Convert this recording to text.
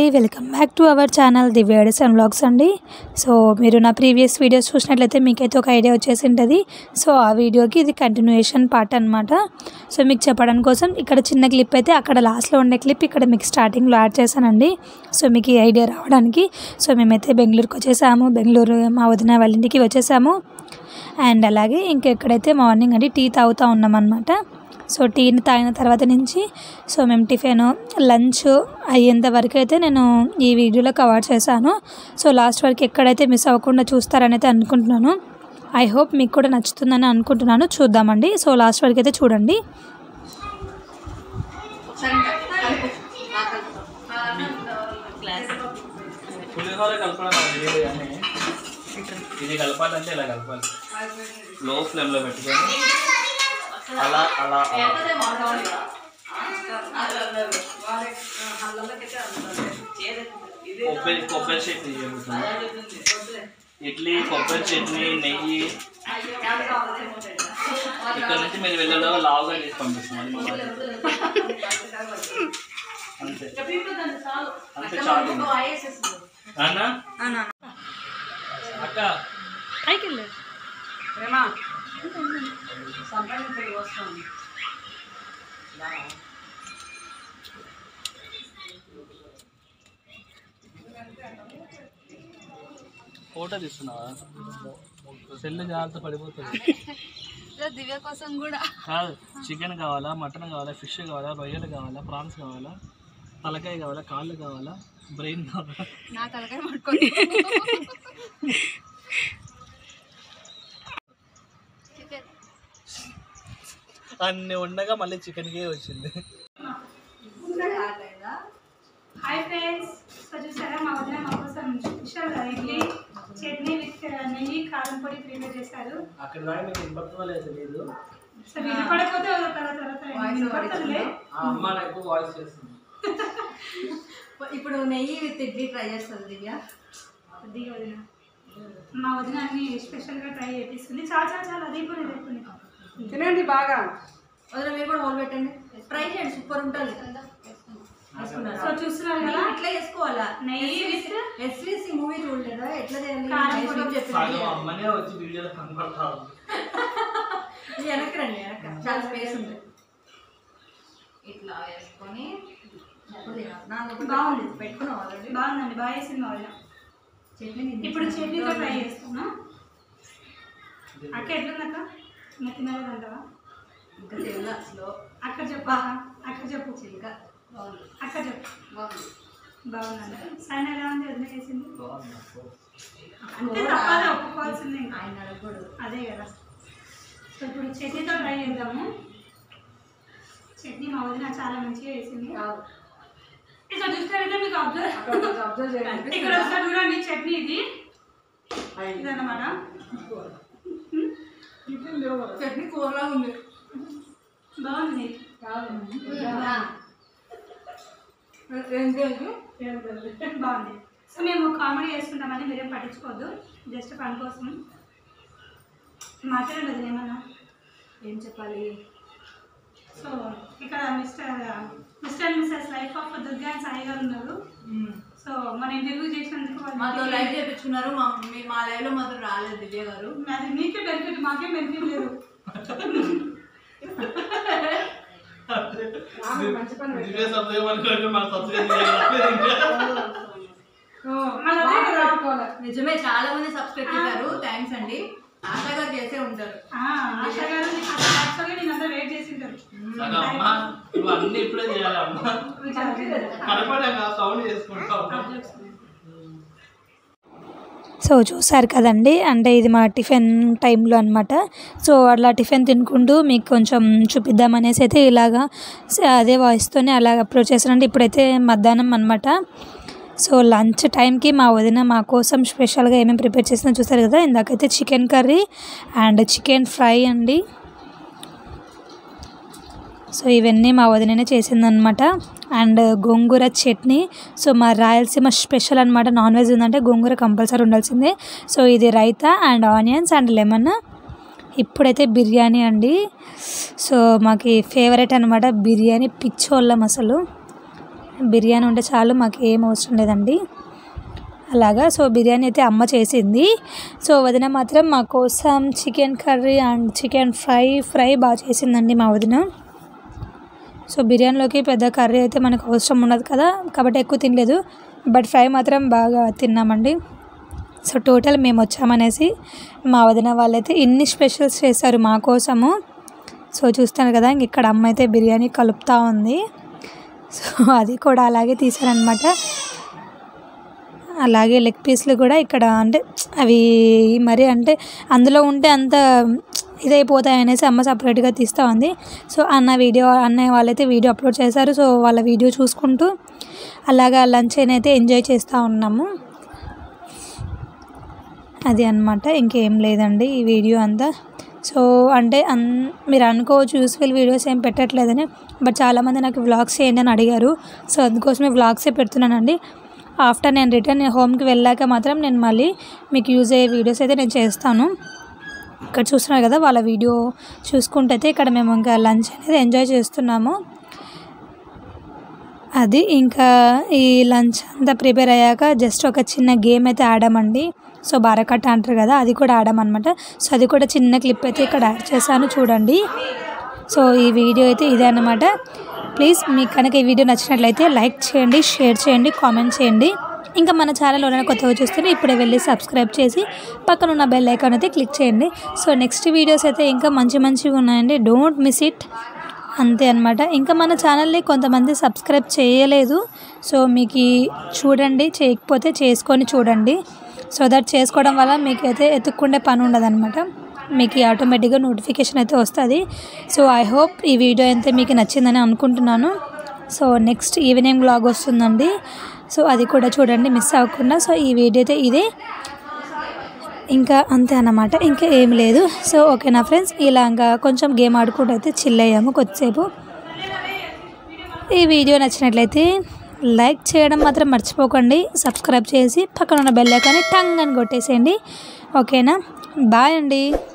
Welcome back to our channel the Vedas and vlogs అండి so మీరు నా ప్రీవియస్ వీడియోస్ చూసినట్లయితే మీకైతే ఒక ఐడియా వచ్చేసి ఉంటుంది సో ఆ వీడియోకి ఇది కంటిన్యూయేషన్ పార్ట్ అనమాట సో మీకు చెప్పడం కోసం ఇక్కడ చిన్న క్లిప్ అయితే అక్కడ లాస్ట్లో ఉండే క్లిప్ ఇక్కడ మీకు స్టార్టింగ్లో యాడ్ చేశానండి సో మీకు ఈ ఐడియా రావడానికి సో మేమైతే బెంగళూరుకి వచ్చేసాము బెంగళూరు మా వదిన వాళ్ళ ఇంటికి వచ్చేసాము అండ్ అలాగే ఇంకెక్కడైతే మార్నింగ్ అంటే టీ తాగుతూ ఉన్నామన్నమాట సో టీని తాగిన తర్వాత నుంచి సో మేము టిఫిన్ లంచ్ అయ్యేంత వరకు అయితే నేను ఈ వీడియోలో కవర్ చేశాను సో లాస్ట్ వరకు ఎక్కడైతే మిస్ అవ్వకుండా చూస్తారని అయితే అనుకుంటున్నాను ఐ హోప్ మీకు కూడా నచ్చుతుందని అనుకుంటున్నాను చూద్దామండి సో లాస్ట్ వరకు అయితే చూడండి పులిహోర కలపడం నాకు తెలియదు కానీ ఇది కలపాలంటే ఇలా కలపాలి లో ఫ్లేమ్లో పెట్టుకొని అలా అలా అలా కొబ్బరి కొబ్బరి చట్నీ జరుగుతుంది ఇడ్లీ కొబ్బరి చట్నీ నెయ్యి ఇక్కడ నుంచి మీరు వెళ్ళలో లావుగా చేసి పంపిస్తున్నాం అంతే అంతే చాలు అన్నా అక్క ఫోటో తీస్తున్నావా సెల్ జాగ్రత్త పడిపోతుంది దివ్య కోసం కూడా కాదు చికెన్ కావాలా మటన్ కావాలా ఫిష్ కావాలా రొయ్యలు కావాలా ప్రాన్స్ కావాలా తలకాయ కావాలా కాళ్ళు కావాలా బ్రెయిన్ కావాలా నా తలకాయ పట్టుకొని అన్ని ఉండగా మళ్ళీ చికెన్కే వచ్చింది హాయ్ ఫ్రెండ్స్ సో చూసారా మా వదిన మా కోసం స్పెషల్ ఇడ్లీ చట్నీ విత్ నెయ్యి కారం పొడి ప్రిపేర్ చేశారు అక్కడ దాకా మీకు వినపడుతుందో లేదో తెలియదు సో వినపడకపోతే ఒక తర్వాత తర్వాత వినపడుతుందిలే ఆ అమ్మ నాకు వాయిస్ చేస్తుంది ఇప్పుడు నెయ్యి విత్ ఇడ్లీ ట్రై చేస్తుంది దివ్య కొద్దిగా వదిన మా వదిన అన్ని స్పెషల్గా ట్రై చేపిస్తుంది చాలా చాలా చాలా అది కూడా ఇది అయిపోయింది తినండి బాగా వదిన మీరు కూడా మొదలు పెట్టండి ట్రై చేయండి సూపర్ ఉంటుంది సో చూస్తున్నారు కదా ఇట్లా చేసుకోవాలా నెయ్యి with ఎస్విసి మూవీ చూడలేదా ఎట్లా చేయాలి కారం Nice పొడి. గా చెప్పింది సగం అమ్మనే వచ్చి వీడియోలో కనపడతా ఉంది ఇది వెనక్కి రండి వెనక్కి చాలా స్పేస్ ఉంది ఇట్లా వేసుకొని అప్పుడు తినాలి. నా లోపల బాగుంది. పెట్టుకున్నాం ఆల్రెడీ బాగుందండి బాగా చేసింది మా వదిన చట్నీ తిని- ఇప్పుడు చట్నీతో ట్రై చేస్తున్నా అక్క ఎట్లుందక్క ఇంకా తినలేదంటావా ఇంకా తిన్నా స్లో అక్కడ చెప్పా అక్కడ చెప్పు చిలుక బాగుంది అక్కడ చెప్పు బాగుంది బాగుందండి సైన్ ఎలా ఉంది వదిన చేసింది బాగుంది. అంతే తప్పదు ఒప్పుకోవాల్సిందే ఇంకా. ఆయన అడగకూడదు అదే కదా సో ఇప్పుడు చట్నీతో ట్రై చేద్దాము చట్నీ మా వదిన చాలా మంచిగా వేసింది కాదు ఇట్లా చూస్తారైతే మీకు అబ్జర్వ్ అక్కడ కొంచెం అబ్జర్వ్ చేయండి ఇక్కడ ఒకసారి చూడండి చట్నీ ఇది ఇదన్నమాట టిఫిన్ లేవు కదా. చట్నీ కూరలా ఉంది బాగుంది బాగుంది సో మేము కామెడీ చేసుకుంటామని మీరేం పట్టించుకోవద్దు జస్ట్ పని కోసం మాట్లాడండి వదిన ఏమన్నా ఏం చెప్పాలి సో ఇక్కడ Mr Mr and Mrs life of Durga and Sai గారు ఉన్నారు సో మన ఇంటర్వ్యూ చేసినందుకు మాతో వాళ్ళకి- లైవ్ చేయించుకున్నారు మా మీ- మా లైవ్ లో మాత్రం రాలేదు దివ్య గారు అది మీకే బెనిఫిట్ మాకేం బెనిఫిట్ లేదు ఆమె మంచి పని పెట్టారు. దివ్య సబ్జెక్ట్ అనుకుంటే మన సబ్జెక్ట్ రాలేదు ఇంకా. మళ్ళీ అదే కదా. రాకపోలే. నిజమే చాలా మంది సబ్స్క్రైబ్ చేశారు థ్యాంక్స్ అండి ఆశా గారు చేసే ఉంటారు ఆ, ఆశా గారు యాక్చువల్గా నేను అందరూ వెయిట్ చేసి ఉంటారు సగం అమ్మ నువ్వు అన్ని ఇప్పుడే చేయాలి అమ్మ కనపడాక సౌండ్ చేసుకుంటా ఉంటాం సో చూసారు కదండి అంటే ఇది మా టిఫిన్ టైంలో అనమాట సో అట్లా టిఫిన్ తినుకుంటూ మీకు కొంచెం చూపిద్దామనేసి అయితే ఇలాగా స- అదే వాయిస్తోనే అలాగ అప్రోచ్ చేశానండి ఇప్పుడైతే మధ్యాహ్నం అనమాట సో లంచ్ టైంకి మా వదిన మా కోసం స్పెషల్గా ఏమేమి ప్రిపేర్ చేసిందో చూసారు కదా ఇందాకైతే chicken curry and chicken fry అండి సో ఇవన్నీ మా వదిననే చేసిందనమాట అండ్ గోంగూర చట్నీ సో మా రాయలసీమ స్పెషల్ అనమాట నాన్ వెజ్ ఉందంటే గోంగూర కంపల్సరీ ఉండాల్సిందే సో ఇది raita and onions and lemon ఇప్పుడైతే బిర్యానీ అండి సో మాకు ఫేవరెట్ అనమాట బిర్యానీ పిచ్చోళ్ళం అసలు బిర్యానీ ఉంటే చాలు మాకు ఏం అవసరం లేదండి అలాగా సో బిర్యానీ అయితే అమ్మ చేసింది సో వదిన మాత్రం మా కోసం chicken curry and chicken fry fry బాగా చేసిందండి మా వదిన సో బిర్యానీలోకి పెద్ద కర్రీ అయితే మనకు అవసరం ఉండదు కదా కాబట్టి ఎక్కువ తినలేదు బట్ ఫ్రై మాత్రం బాగా తిన్నామండి సో టోటల్ మేము వచ్చామనేసి మా వదిన వాళ్ళైతే ఇన్ని స్పెషల్స్ చేశారు మా కోసము సో చూస్తాను కదా ఇంక ఇక్కడ అమ్మ అయితే బిర్యానీ కలుపుతూ ఉంది సో అది కూడా అలాగే తీసారనమాట అలాగే లెగ్ పీస్లు కూడా ఇక్కడ అంటే అవి మరి అంటే అందులో ఉంటే అంత ఇదైపోతాయి అనేసి అమ్మ సపరేట్గా తీస్తూ ఉంది సో అన్న వీడియో అన్నయ్య వాళ్ళైతే వీడియో అప్లోడ్ చేశారు సో వాళ్ళ వీడియో చూసుకుంటూ అలాగా లంచ్ అయితే ఎంజాయ్ చేస్తూ ఉన్నాము అది అన్నమాట ఇంకేం లేదండి ఈ వీడియో అంతా సో అంటే అన్ మీరు అనుకోవచ్చు యూస్ఫుల్ వీడియోస్ ఏం పెట్టట్లేదని బట్ చాలామంది నాకు వ్లాగ్స్ చేయండి అని అడిగారు సో అందుకోసమే వ్లాగ్సే పెడుతున్నానండి ఆఫ్టర్ నేను రిటర్న్ హోమ్కి వెళ్ళాక మాత్రం నేను మళ్ళీ మీకు యూజ్ అయ్యే వీడియోస్ అయితే నేను చేస్తాను ఇక్కడ చూస్తున్నారు కదా వాళ్ళ వీడియో చూసుకుంటే అయితే ఇక్కడ మేము ఇంకా లంచ్ అనేది ఎంజాయ్ చేస్తున్నాము అది ఇంకా ఈ లంచ్ అంతా ప్రిపేర్ అయ్యాక జస్ట్ ఒక చిన్న గేమ్ అయితే ఆడామండి సో బారకట్ట అంటారు కదా అది కూడా ఆడామన్నమాట సో అది కూడా చిన్న క్లిప్ అయితే ఇక్కడ యాడ్ చేశాను చూడండి సో ఈ వీడియో అయితే ఇదే అన్నమాట ప్లీజ్ మీకు కనుక ఈ వీడియో నచ్చినట్లయితే లైక్ చేయండి షేర్ చేయండి కామెంట్ చేయండి ఇంకా మన ఛానల్ ఎవరైనా కొత్తగా చూస్తుంటే ఇప్పుడే వెళ్ళి సబ్స్క్రైబ్ చేసి పక్కన ఉన్న బెల్ ఐకాన్ అయితే క్లిక్ చేయండి సో నెక్స్ట్ వీడియోస్ అయితే ఇంకా మంచి మంచిగా ఉన్నాయండి డోంట్ మిస్ ఇట్ అంతే అనమాట ఇంకా మన ఛానల్ని కొంతమంది సబ్స్క్రైబ్ చేయలేదు సో మీకు ఈ చూడండి చేయకపోతే చేసుకొని చూడండి సో దట్ చేసుకోవడం వల్ల మీకు అయితే ఎత్తుక్కుండే పని ఉండదన్నమాట మీకు ఆటోమేటిక్గా నోటిఫికేషన్ అయితే వస్తుంది సో ఐ హోప్ ఈ వీడియో అయితే మీకు నచ్చిందని అనుకుంటున్నాను సో నెక్స్ట్ ఈవినింగ్ బ్లాగ్ వస్తుందండి సో అది కూడా చూడండి మిస్ అవ్వకుండా సో ఈ వీడియో అయితే ఇదే ఇంకా అంతే అన్నమాట ఇంకా ఏం లేదు సో ఓకేనా ఫ్రెండ్స్ ఇలాగా కొంచెం గేమ్ ఆడుకుంటూ అయితే చిల్ అయ్యాము కొద్దిసేపు ఈ వీడియో నచ్చినట్లయితే లైక్ చేయడం మాత్రం మర్చిపోకండి సబ్స్క్రైబ్ చేసి పక్కన ఉన్న బెల్ ఐకాన్ని టంగ్ అని కొట్టేసేయండి ఓకేనా బాయ్ అండి